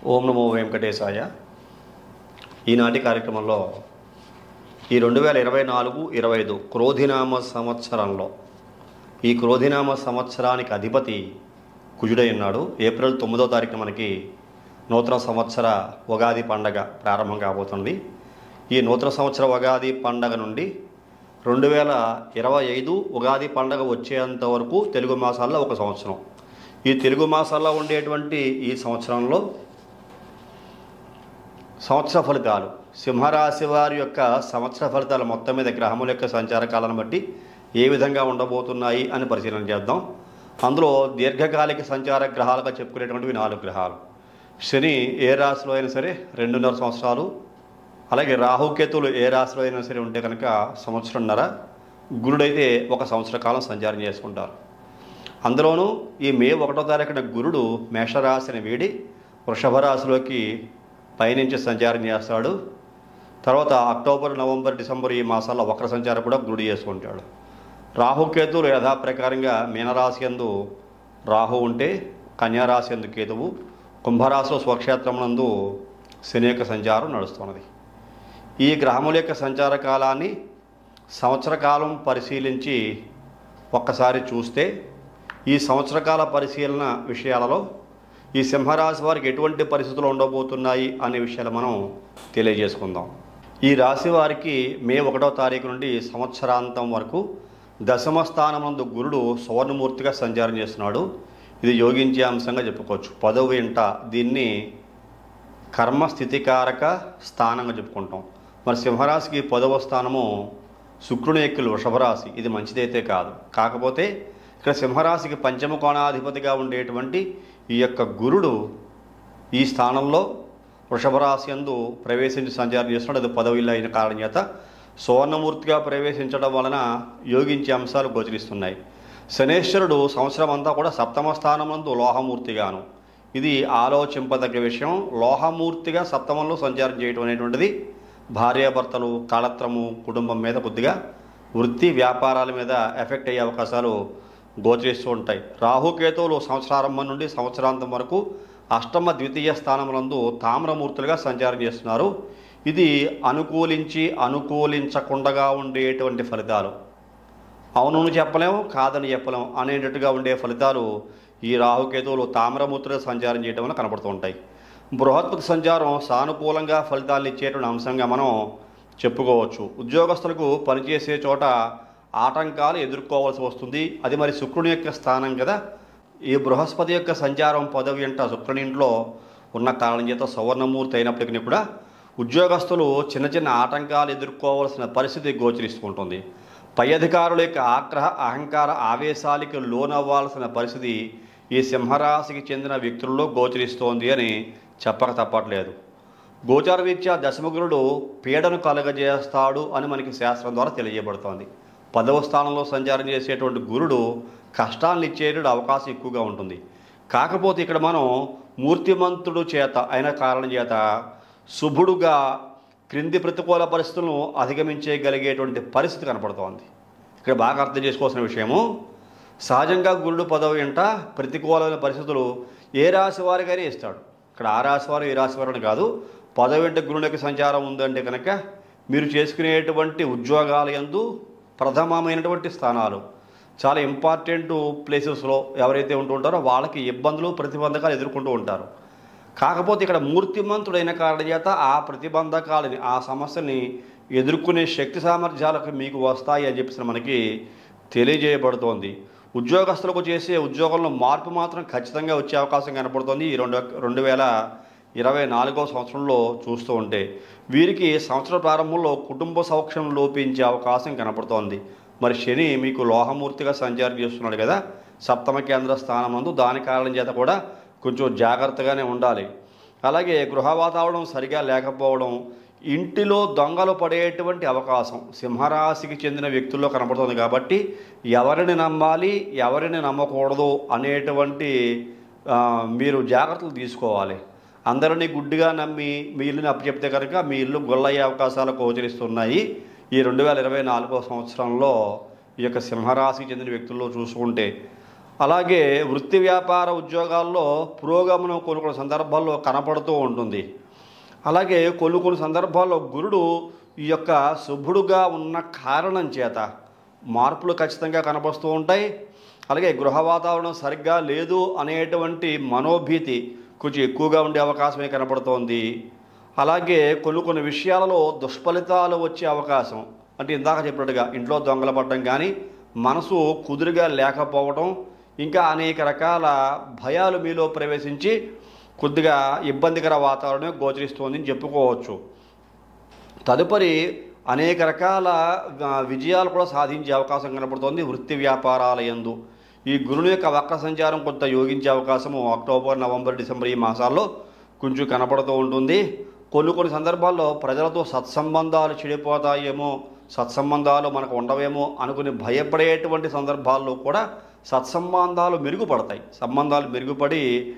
ఓం నమో వెంకటేశాయ ఈనాటి కార్యక్రమంలో ఈ రెండు వేల ఇరవై నాలుగు ఇరవై ఐదు క్రోధినామ సంవత్సరంలో ఈ క్రోధినామ సంవత్సరానికి అధిపతి కుజుడై ఉన్నాడు ఏప్రిల్ తొమ్మిదో తారీఖున మనకి నూతన సంవత్సర ఉగాది పండగ ప్రారంభం కాబోతుంది ఈ నూతన సంవత్సర ఉగాది పండగ నుండి రెండు వేల ఇరవై ఐదు ఉగాది పండగ వచ్చేంత వరకు తెలుగు మాసాల్లో ఒక సంవత్సరం ఈ తెలుగు మాసాల్లో ఉండేటువంటి ఈ సంవత్సరంలో సంవత్సర ఫలితాలు సింహరాశి వారి యొక్క సంవత్సర ఫలితాలు మొత్తం మీద గ్రహముల యొక్క సంచార కాలాన్ని బట్టి ఏ విధంగా ఉండబోతున్నాయి అని పరిశీలన చేద్దాం అందులో దీర్ఘకాలిక సంచార గ్రహాలుగా చెప్పుకునేటువంటివి నాలుగు గ్రహాలు శని ఏ రాశిలో అయినా సరే రెండున్నర సంవత్సరాలు అలాగే రాహుకేతువులు ఏ రాశిలో అయినా సరే ఉంటే కనుక సంవత్సరంన్నర గురుడైతే ఒక సంవత్సర కాలం సంచారం చేసుకుంటారు అందులోనూ ఈ మే ఒకటో తారీఖున గురుడు మేషరాశిని వీడి వృషభ రాశిలోకి పయనించి సంచారం చేస్తాడు తర్వాత అక్టోబర్ నవంబర్ డిసెంబర్ ఈ మాసాల్లో వక్ర సంచారం కూడా గురుడు చేసుకుంటాడు రాహుకేతువులు యథాప్రకారంగా మీనరాశి ఎందు రాహు ఉంటే కన్యారాశి ఎందు కేతువు కుంభరాశిలో స్వక్షేత్రమునందు శని యొక్క సంచారం నడుస్తున్నది ఈ గ్రహముల యొక్క సంచార కాలాన్ని సంవత్సర కాలం పరిశీలించి ఒక్కసారి చూస్తే ఈ సంవత్సర కాల పరిశీలన విషయాలలో ఈ సింహరాశి వారికి ఎటువంటి పరిస్థితులు ఉండబోతున్నాయి అనే విషయాలు మనం తెలియజేసుకుందాం ఈ రాశి వారికి మే ఒకటో తారీఖు నుండి సంవత్సరాంతం వరకు దశమ స్థానమందు గురుడు సువర్ణమూర్తిగా సంచారం చేస్తున్నాడు ఇది యోగించే అంశంగా చెప్పుకోవచ్చు పదవి ఇంట దీన్ని కర్మస్థితికారక స్థానంగా చెప్పుకుంటాం మరి సింహరాశికి పదవ స్థానము శుక్రుని ఎక్కులు వృషభరాశి ఇది మంచిదైతే కాదు కాకపోతే ఇక్కడ సింహరాశికి పంచమ కోణాధిపతిగా ఉండేటువంటి ఈ యొక్క గురుడు ఈ స్థానంలో వృషభరాశి యందు ప్రవేశించి సంచారం చేస్తున్నాడు అది పదవిలో అయిన కారణం చేత సువర్ణమూర్తిగా ప్రవేశించడం వలన యోగించే అంశాలు గోచరిస్తున్నాయి శనేశ్వరుడు సంవత్సరం అంతా కూడా సప్తమ స్థానమందు లోహమూర్తిగాను ఇది ఆలోచింపదగ్గ విషయం లోహమూర్తిగా సప్తమంలో సంచారం చేయడం అనేటువంటిది భార్యాభర్తలు కాళత్రము కుటుంబం మీద కొద్దిగా వృత్తి వ్యాపారాల మీద ఎఫెక్ట్ అయ్యే అవకాశాలు గోచరిస్తూ ఉంటాయి రాహుకేతువులు సంవత్సరారంభం నుండి సంవత్సరాంతం వరకు అష్టమ ద్వితీయ స్థానములందు తామ్రమూర్తులుగా సంచారం చేస్తున్నారు ఇది అనుకూలించి అనుకూలించకుండా ఉండేటువంటి ఫలితాలు అవును చెప్పలేము కాదని చెప్పలేము అనేటట్టుగా ఉండే ఫలితాలు ఈ రాహుకేతువులు తామ్రమూర్తులుగా సంచారం చేయడం వల్ల కనపడుతూ ఉంటాయి బృహత్పతి సంచారం సానుకూలంగా ఫలితాలను ఇచ్చేటువంటి అంశంగా మనం చెప్పుకోవచ్చు ఉద్యోగస్తులకు పనిచేసే చోట ఆటంకాలు ఎదుర్కోవాల్సి వస్తుంది అది మరి శుక్రుని యొక్క స్థానం కదా ఈ బృహస్పతి యొక్క సంచారం పదవి అంట శుక్రుని ఇంట్లో ఉన్న కారణం చేత సవర్ణమూర్తి అయినప్పటికీ కూడా ఉద్యోగస్తులు చిన్న చిన్న ఆటంకాలు ఎదుర్కోవాల్సిన పరిస్థితి గోచరిస్తుంటుంది పై అధికారుల యొక్క ఆగ్రహ అహంకార ఆవేశాలకి లోనవ్వాల్సిన పరిస్థితి ఈ సింహరాశికి చెందిన వ్యక్తుల్లో గోచరిస్తోంది అని చెప్పక తప్పట్లేదు గోచార రీత్యా దశమగురుడు పీడను కలగజేస్తాడు అని మనకి శాస్త్రం ద్వారా తెలియజేయబడుతోంది పదవ స్థానంలో సంచారం చేసేటువంటి గురుడు కష్టాలను ఇచ్చేటువంటి అవకాశం ఎక్కువగా ఉంటుంది కాకపోతే ఇక్కడ మనం మూర్తిమంతుడు చేత అయిన కారణం చేత శుభుడుగా క్రింది ప్రతికూల పరిస్థితులను అధిగమించగలిగేటువంటి పరిస్థితి కనపడుతోంది ఇక్కడ బాగా అర్థం చేసుకోవాల్సిన విషయము సహజంగా గురుడు పదవి వెంట ప్రతికూలమైన పరిస్థితులు ఏ రాశి వారికైనా ఇస్తాడు ఇక్కడ ఆ రాశి వారు ఈ రాశి వారు అని కాదు పదవి వెంట గురుడు యొక్క సంచారం ఉందంటే కనుక మీరు చేసుకునేటువంటి ఉద్యోగాల యందు ప్రథమమైనటువంటి స్థానాలు చాలా ఇంపార్టెంట్ ప్లేసెస్లో ఎవరైతే ఉంటూ ఉంటారో వాళ్ళకి ఇబ్బందులు ప్రతిబంధకాలు ఎదుర్కొంటూ ఉంటారు కాకపోతే ఇక్కడ మూర్తిమంతుడైన కారణం చేత ఆ ప్రతిబంధకాలని ఆ సమస్యని ఎదుర్కొనే శక్తి సామర్థ్యాలకు మీకు వస్తాయి అని చెప్పేసి మనకి తెలియజేయబడుతోంది ఉద్యోగస్తులకు చేసే ఉద్యోగంలో మార్పు మాత్రం ఖచ్చితంగా వచ్చే అవకాశం కనపడుతోంది ఈ రెండు రెండు వేల ఇరవై నాలుగో సంవత్సరంలో చూస్తూ ఉంటే వీరికి సంవత్సర ప్రారంభంలో కుటుంబ సౌఖ్యం లోపించే అవకాశం కనపడుతోంది మరి శని మీకు లోహమూర్తిగా సంచారం చేస్తున్నాడు కదా సప్తమ కేంద్ర స్థానమందు దాని కారణం చేత కూడా కొంచెం జాగ్రత్తగానే ఉండాలి అలాగే గృహ వాతావరణం సరిగా లేకపోవడం ఇంటిలో దొంగలు పడేటువంటి అవకాశం సింహరాశికి చెందిన వ్యక్తుల్లో కనపడుతుంది కాబట్టి ఎవరిని నమ్మాలి ఎవరిని నమ్మకూడదు అనేటువంటి ఆ, మీరు జాగ్రత్తలు తీసుకోవాలి అందరినీ గుడ్డిగా నమ్మి మీ ఇల్లుని అప్పచెప్తే కనుక మీ ఇల్లు గొల్లయ్యే అవకాశాలు గోచరిస్తున్నాయి ఈ రెండు వేల ఇరవై నాలుగో సంవత్సరంలో ఈ యొక్క సింహరాశికి చెందిన వ్యక్తుల్లో చూసుకుంటే అలాగే వృత్తి వ్యాపార ఉద్యోగాల్లో పురోగమనం కొన్ని కొన్ని సందర్భాల్లో కనపడుతూ ఉంటుంది అలాగే కొన్ని కొన్ని సందర్భాల్లో గురుడు ఈ యొక్క శుభుడుగా ఉన్న కారణం చేత మార్పులు ఖచ్చితంగా కనపడుతూ ఉంటాయి అలాగే గృహ వాతావరణం సరిగ్గా లేదు అనేటువంటి మనోభీతి కొంచెం ఎక్కువగా ఉండే అవకాశమే కనపడుతోంది అలాగే కొన్ని కొన్ని విషయాలలో దుష్ఫలితాలు వచ్చే అవకాశం అంటే ఇందాక చెప్పినట్టుగా ఇంట్లో దొంగల పడడం కానీ మనసు కుదురుగా లేకపోవడం ఇంకా అనేక రకాల భయాలు మీలో ప్రవేశించి కొద్దిగా ఇబ్బందికర వాతావరణం గోచరిస్తోందని చెప్పుకోవచ్చు తదుపరి అనేక రకాల ఆ, విజయాలు కూడా సాధించే అవకాశం కనపడుతోంది వృత్తి వ్యాపారాల యందు ఈ గురుని యొక్క వక్ర సంచారం కొంత యోగించే అవకాశము అక్టోబర్ నవంబర్ డిసెంబర్ ఈ మాసాల్లో కొంచెం కనపడుతూ ఉంటుంది కొన్ని కొన్ని సందర్భాల్లో ప్రజలతో సత్సంబంధాలు చెడిపోతాయేమో సత్సంబంధాలు మనకు ఉండవేమో అనుకుని భయపడేటువంటి సందర్భాల్లో కూడా సత్సంబంధాలు మెరుగుపడతాయి సంబంధాలు మెరుగుపడి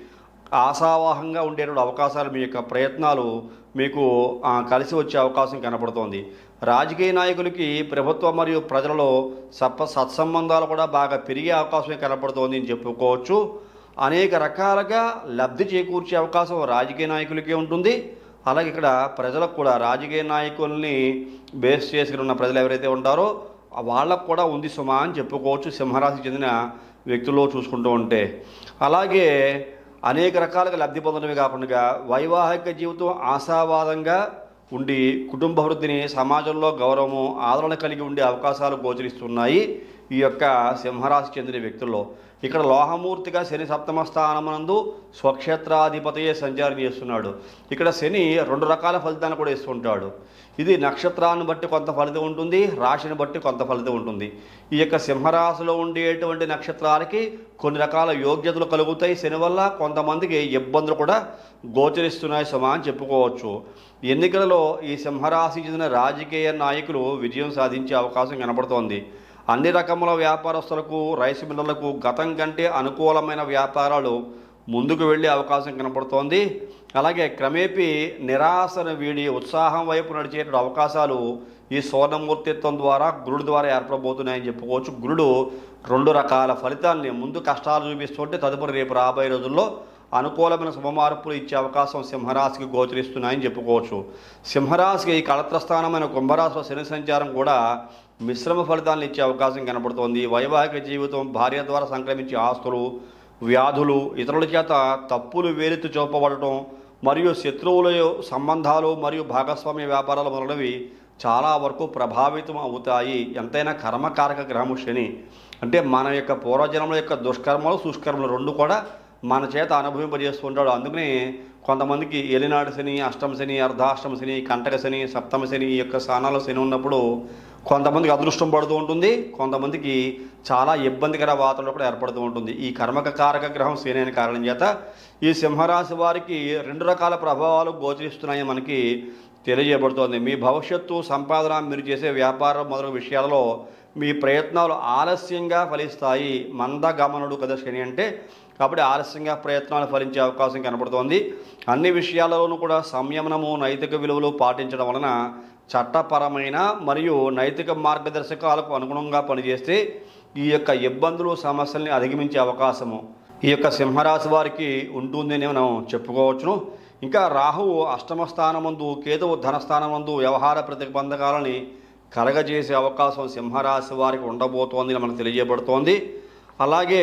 ఆశావాహంగా ఉండేటువంటి అవకాశాలు మీ యొక్క ప్రయత్నాలు మీకు ఆ, కలిసి వచ్చే అవకాశం కనపడుతోంది రాజకీయ నాయకులకి ప్రభుత్వం మరియు ప్రజలలో సప్ప సత్సంబంధాలు కూడా బాగా పెరిగే అవకాశమే కనపడుతోంది అని చెప్పుకోవచ్చు అనేక రకాలుగా లబ్ధి చేకూర్చే అవకాశం రాజకీయ నాయకులకే ఉంటుంది అలాగే ఇక్కడ ప్రజలకు కూడా రాజకీయ నాయకుల్ని బేస్ చేసుకుని ఉన్న ప్రజలు ఎవరైతే ఉంటారో వాళ్ళకు కూడా ఉంది సుమా అని చెప్పుకోవచ్చు సింహరాశికి చెందిన వ్యక్తుల్లో చూసుకుంటూ ఉంటే అలాగే అనేక రకాలుగా లబ్ధి పొందడమే కాకుండా వైవాహిక జీవితం ఆశావాదంగా ఉండి కుటుంబ వృద్ధిని సమాజంలో గౌరవము ఆదరణ కలిగి ఉండే అవకాశాలు గోచరిస్తున్నాయి ఈ యొక్క సింహరాశి చెందిన వ్యక్తుల్లో ఇక్కడ లోహమూర్తిగా శని సప్తమ స్థానమునందు స్వక్షేత్రాధిపతియే సంచారం చేస్తున్నాడు ఇక్కడ శని రెండు రకాల ఫలితాన్ని కూడా ఇస్తుంటాడు ఇది నక్షత్రాన్ని బట్టి కొంత ఫలితం ఉంటుంది రాశిని బట్టి కొంత ఫలితం ఉంటుంది ఈ యొక్క సింహరాశిలో ఉండేటువంటి నక్షత్రాలకి కొన్ని రకాల యోగ్యతలు కలుగుతాయి శని వల్ల కొంతమందికి ఇబ్బందులు కూడా గోచరిస్తున్నాయి సుమా అని చెప్పుకోవచ్చు ఎన్నికలలో ఈ సింహరాశి చెందిన రాజకీయ నాయకులు విజయం సాధించే అవకాశం కనబడుతోంది అన్ని రకముల వ్యాపారస్తులకు రైస్ మిల్లర్లకు గతం కంటే అనుకూలమైన వ్యాపారాలు ముందుకు వెళ్ళే అవకాశం కనపడుతోంది అలాగే క్రమేపీ నిరాశను వీడి ఉత్సాహం వైపు నడిచే అవకాశాలు ఈ స్వర్ణమూర్తిత్వం ద్వారా గురుడు ద్వారా ఏర్పడబోతున్నాయని చెప్పుకోవచ్చు గురుడు రెండు రకాల ఫలితాల్ని ముందు కష్టాలు చూపిస్తుంటే తదుపరి రేపు రాబోయే రోజుల్లో అనుకూలమైన శుభమార్పులు ఇచ్చే అవకాశం సింహరాశికి గోచరిస్తున్నాయని చెప్పుకోవచ్చు సింహరాశికి ఈ కళత్రస్థానమైన కుంభరాశిలో శని సంచారం కూడా మిశ్రమ ఫలితాలను ఇచ్చే అవకాశం కనపడుతోంది వైవాహిక జీవితం భార్య ద్వారా సంక్రమించే ఆస్తులు వ్యాధులు ఇతరుల చేత తప్పులు వేలెత్తి చూపబడటం మరియు శత్రువుల సంబంధాలు మరియు భాగస్వామ్య వ్యాపారాలు మొదలైనవి చాలా వరకు ప్రభావితం అవుతాయి ఎంతైనా కర్మకారక గ్రహము శని అంటే మన యొక్క పూర్వజన్మల యొక్క దుష్కర్మలు సుష్కర్మలు రెండు కూడా మన చేత అనుభవింపజేస్తుంటాడు అందుకనే కొంతమందికి ఏలినాడు శని అష్టమ శని అర్ధాష్టమ శని కంటక శని సప్తమ శని ఈ యొక్క స్థానాల్లో శని ఉన్నప్పుడు కొంతమందికి అదృష్టం పడుతూ ఉంటుంది కొంతమందికి చాలా ఇబ్బందికర వాతావరణం కూడా ఏర్పడుతూ ఉంటుంది ఈ కర్మక కారక గ్రహం శని అనే కారణం చేత ఈ సింహరాశి వారికి రెండు రకాల ప్రభావాలు గోచరిస్తున్నాయి మనకి తెలియజేయబడుతోంది మీ భవిష్యత్తు సంపాదన మీరు చేసే వ్యాపారం మొదలగు విషయాలలో మీ ప్రయత్నాలు ఆలస్యంగా ఫలిస్తాయి మందగమనుడు కదా శని అంటే కాబట్టి ఆలస్యంగా ప్రయత్నాలు ఫలించే అవకాశం కనబడుతోంది అన్ని విషయాలలోనూ కూడా సంయమనము నైతిక విలువలు పాటించడం వలన చట్టపరమైన మరియు నైతిక మార్గదర్శకాలకు అనుగుణంగా పనిచేస్తే ఈ యొక్క ఇబ్బందులు సమస్యల్ని అధిగమించే అవకాశము ఈ యొక్క సింహరాశి వారికి ఉంటుందని మనం చెప్పుకోవచ్చును ఇంకా రాహువు అష్టమ స్థానమందు కేతువు ధనస్థానమందు వ్యవహార ప్రతిబంధకాలని కలగజేసే అవకాశం సింహరాశి వారికి ఉండబోతోంది అని మనకు తెలియజేయబడుతోంది అలాగే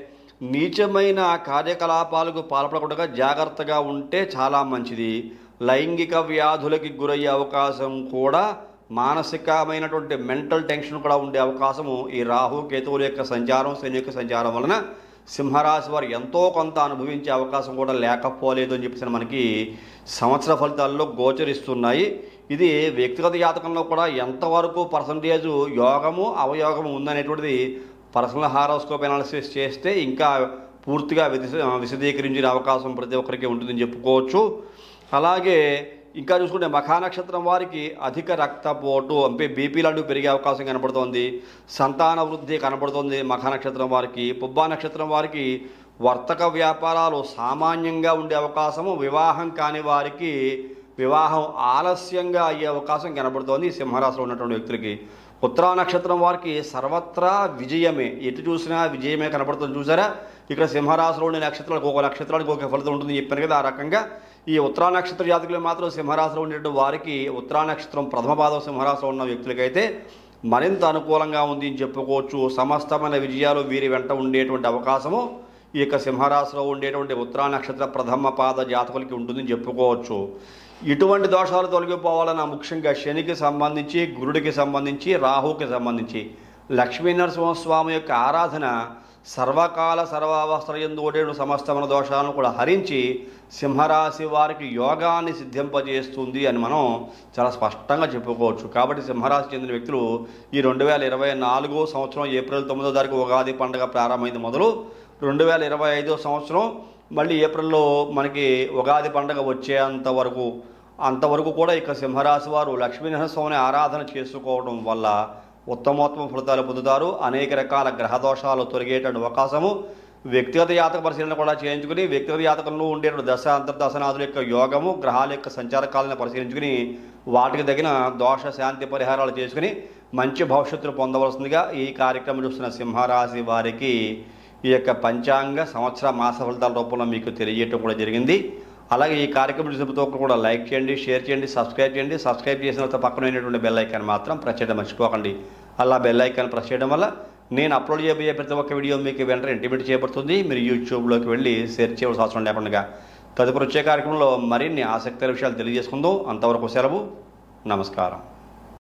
నీచమైన కార్యకలాపాలకు పాల్పడకుండా జాగ్రత్తగా ఉంటే చాలా మంచిది లైంగిక వ్యాధులకి గురయ్యే అవకాశం కూడా మానసికమైనటువంటి మెంటల్ టెన్షన్ కూడా ఉండే అవకాశము ఈ రాహు కేతువుల యొక్క సంచారం శని యొక్క సంచారం వలన సింహరాశి వారు ఎంతో కొంత అనుభవించే అవకాశం కూడా లేకపోలేదు అని చెప్పేసి మనకి సంవత్సర ఫలితాల్లో గోచరిస్తున్నాయి ఇది వ్యక్తిగత జాతకంలో కూడా ఎంతవరకు పర్సంటేజ్ యోగము అవయోగము ఉందనేటువంటిది పర్సనల్ హారోస్కోప్ అనాలిసిస్ చేస్తే ఇంకా పూర్తిగా విశ విశదీకరించిన అవకాశం ప్రతి ఒక్కరికి ఉంటుందని చెప్పుకోవచ్చు అలాగే ఇంకా చూసుకుంటే మఖా నక్షత్రం వారికి అధిక రక్తపోటు అంటే బీపీ లాంటివి పెరిగే అవకాశం కనపడుతోంది సంతాన వృద్ధి కనపడుతోంది మఖా నక్షత్రం వారికి పుబ్బా నక్షత్రం వారికి వర్తక వ్యాపారాలు సామాన్యంగా ఉండే అవకాశము వివాహం కాని వారికి వివాహం ఆలస్యంగా అయ్యే అవకాశం కనబడుతోంది ఈ సింహరాశిలో ఉన్నటువంటి వ్యక్తులకి ఉత్తరా నక్షత్రం వారికి సర్వత్రా విజయమే ఎటు చూసినా విజయమే కనబడుతుంది చూసారా ఇక్కడ సింహరాశిలో ఉండే నక్షత్రాలకు ఒక నక్షత్రానికి ఒక ఫలితం ఉంటుంది చెప్పాను కదా ఆ రకంగా ఈ ఉత్తరా నక్షత్ర జాతకులు మాత్రం సింహరాశిలో ఉండేటువంటి వారికి ఉత్తరా నక్షత్రం ప్రథమ పాదం సింహరాశిలో ఉన్న వ్యక్తులకైతే మరింత అనుకూలంగా ఉంది అని చెప్పుకోవచ్చు సమస్తమైన విజయాలు వీరి వెంట ఉండేటువంటి అవకాశము ఈ యొక్క సింహరాశిలో ఉండేటువంటి ఉత్తరా నక్షత్ర ప్రథమ పాద జాతకులకి ఉంటుందని చెప్పుకోవచ్చు ఇటువంటి దోషాలు తొలగిపోవాలన్న ముఖ్యంగా శనికి సంబంధించి గురుడికి సంబంధించి రాహుకి సంబంధించి లక్ష్మీ నరసింహస్వామి యొక్క ఆరాధన సర్వకాల సర్వావస్థల ఎందు ఓడేడు సమస్తమైన దోషాలను కూడా హరించి సింహరాశి వారికి యోగాన్ని సిద్ధింపజేస్తుంది అని మనం చాలా స్పష్టంగా చెప్పుకోవచ్చు కాబట్టి సింహరాశి చెందిన వ్యక్తులు ఈ రెండు వేల ఇరవై నాలుగో సంవత్సరం ఏప్రిల్ తొమ్మిదో తారీఖు ఉగాది పండుగ ప్రారంభమైంది మొదలు రెండు వేల ఇరవై ఐదో సంవత్సరం మళ్ళీ ఏప్రిల్లో మనకి ఉగాది పండుగ వచ్చేంత వరకు అంతవరకు కూడా ఇక సింహరాశి వారు లక్ష్మీనరస్వామిని ఆరాధన చేసుకోవడం వల్ల ఉత్తమోత్తమ ఫలితాలు పొందుతారు అనేక రకాల గ్రహదోషాలు తొలగేటువంటి అవకాశము వ్యక్తిగత జాతక పరిశీలన కూడా చేయించుకుని వ్యక్తిగత జాతకంలో ఉండేటువంటి దశ అంతర్దశనాథుల యొక్క యోగము గ్రహాల యొక్క సంచార కాలను పరిశీలించుకుని వాటికి తగిన దోష శాంతి పరిహారాలు చేసుకుని మంచి భవిష్యత్తును పొందవలసిందిగా ఈ కార్యక్రమం చూస్తున్న సింహరాశి వారికి ఈ యొక్క పంచాంగ సంవత్సర మాస ఫలితాల రూపంలో మీకు తెలియజేయటం కూడా జరిగింది అలాగే ఈ కార్యక్రమం చూసిన ప్రతి ఒక్కరు కూడా లైక్ చేయండి షేర్ చేయండి సబ్స్క్రైబ్ చేయండి సబ్స్క్రైబ్ చేసిన తర్వాత పక్కన ఉన్నటువంటి బెల్ ఐకాన్ మాత్రం ప్రెస్ చేయడం మర్చిపోకండి అలా బెల్ ఐకాన్ ప్రెస్ చేయడం వల్ల నేను అప్లోడ్ చేయబోయే ప్రతి ఒక్క వీడియో మీకు వెంటనే ఇంటిమేట్ చేయబడుతుంది మీరు యూట్యూబ్లోకి వెళ్ళి షేర్ చేయవలసిన అవసరం లేకుండా తదుపరి వచ్చే కార్యక్రమంలో మరిన్ని ఆసక్తికర విషయాలు తెలియజేసుకుందాం అంతవరకు సెలవు నమస్కారం